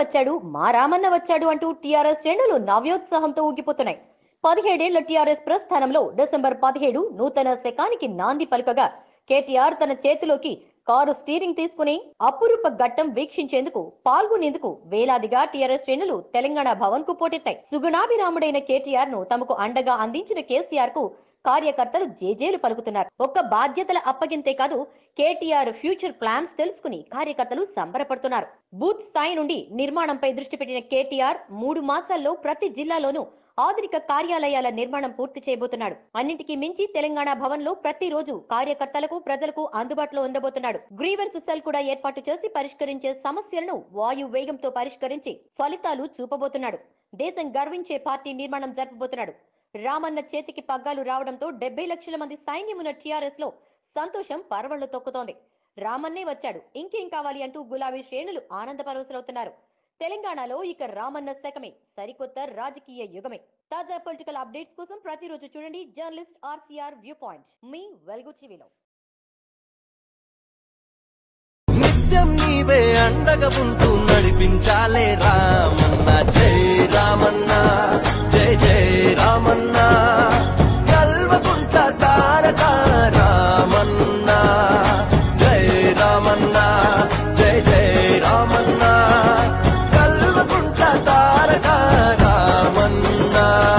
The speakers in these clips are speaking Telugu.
వచ్చాడు మా రామన్న వచ్చాడు అంటూ టీఆర్ఎస్ శ్రేణులు నవ్యోత్సాహంతో ఊగిపోతున్నాయి పదిహేడేళ్ల టీఆర్ఎస్ ప్రస్థానంలో డిసెంబర్ పదిహేడు నూతన శకానికి నాంది పలుకగా కేటీఆర్ తన చేతిలోకి కారు స్టీరింగ్ తీసుకుని అపురూప ఘట్టం వీక్షించేందుకు పాల్గొనేందుకు వేలాదిగా టీఆర్ఎస్ శ్రేణులు తెలంగాణ భవన్ కు పోటెత్తాయి సుగుణాభిరాముడైన కేటీఆర్ ను తమకు అండగా అందించిన కేసీఆర్ కు కార్యకర్తలు జేజేలు పలుకుతున్నారు ఒక్క బాధ్యతల అప్పగింతే కాదు కేటీఆర్ ఫ్యూచర్ ప్లాన్స్ తెలుసుకుని కార్యకర్తలు సంబరపడుతున్నారు బూత్ స్థాయి నుండి నిర్మాణంపై దృష్టి పెట్టిన కేటీఆర్ మూడు మాసాల్లో ప్రతి జిల్లాలోనూ ఆధునిక కార్యాలయాల నిర్మాణం పూర్తి చేయబోతున్నాడు అన్నింటికీ మించి తెలంగాణ భవన్ లో ప్రతిరోజు కార్యకర్తలకు ప్రజలకు అందుబాటులో ఉండబోతున్నాడు గ్రీవర్స్ సెల్ కూడా ఏర్పాటు చేసి పరిష్కరించే సమస్యలను వాయు వేగంతో పరిష్కరించి ఫలితాలు చూపబోతున్నాడు దేశం గర్వించే పార్టీ నిర్మాణం జరపబోతున్నాడు రామన్న చేతికి పగ్గాలు రావడంతో డెబ్బై లక్షల మంది సైన్యమున్న టీఆర్ఎస్ లో సంతోషం పరవళ్లు తొక్కుతోంది రామన్నే వచ్చాడు ఇంకేం కావాలి అంటూ గులాబీ శ్రేణులు ఆనంద పరవశులవుతున్నారు తెలంగాణలో ఇక రామన్న శకమే సరికొత్త రాజకీయ యుగమే తాజా పొలిటికల్ అప్డేట్స్ కోసం ప్రతిరోజు చూడండి జర్నలిస్ట్ ఆర్సీఆర్ వ్యూ పాయింట్ మీ వెల్గు టీవీలో నిత్యం నీవే అండగా ఉంటూ నడిపించాలే రామన్న జై రామన్న జై జై రామన్న కల్వకుంట తారక రామన్న జై రామన్న జై జై రామన్న కల్వకుంట తారక రామన్న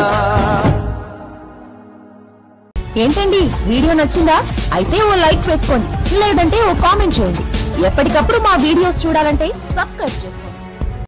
ఏంటండి వీడియో నచ్చిందా అయితే ఓ లైక్ వేసుకోండి లేదంటే ఓ కామెంట్ చేయండి ఎప్పటికప్పుడు మా వీడియోస్ చూడాలంటే సబ్స్క్రైబ్ చేసుకోండి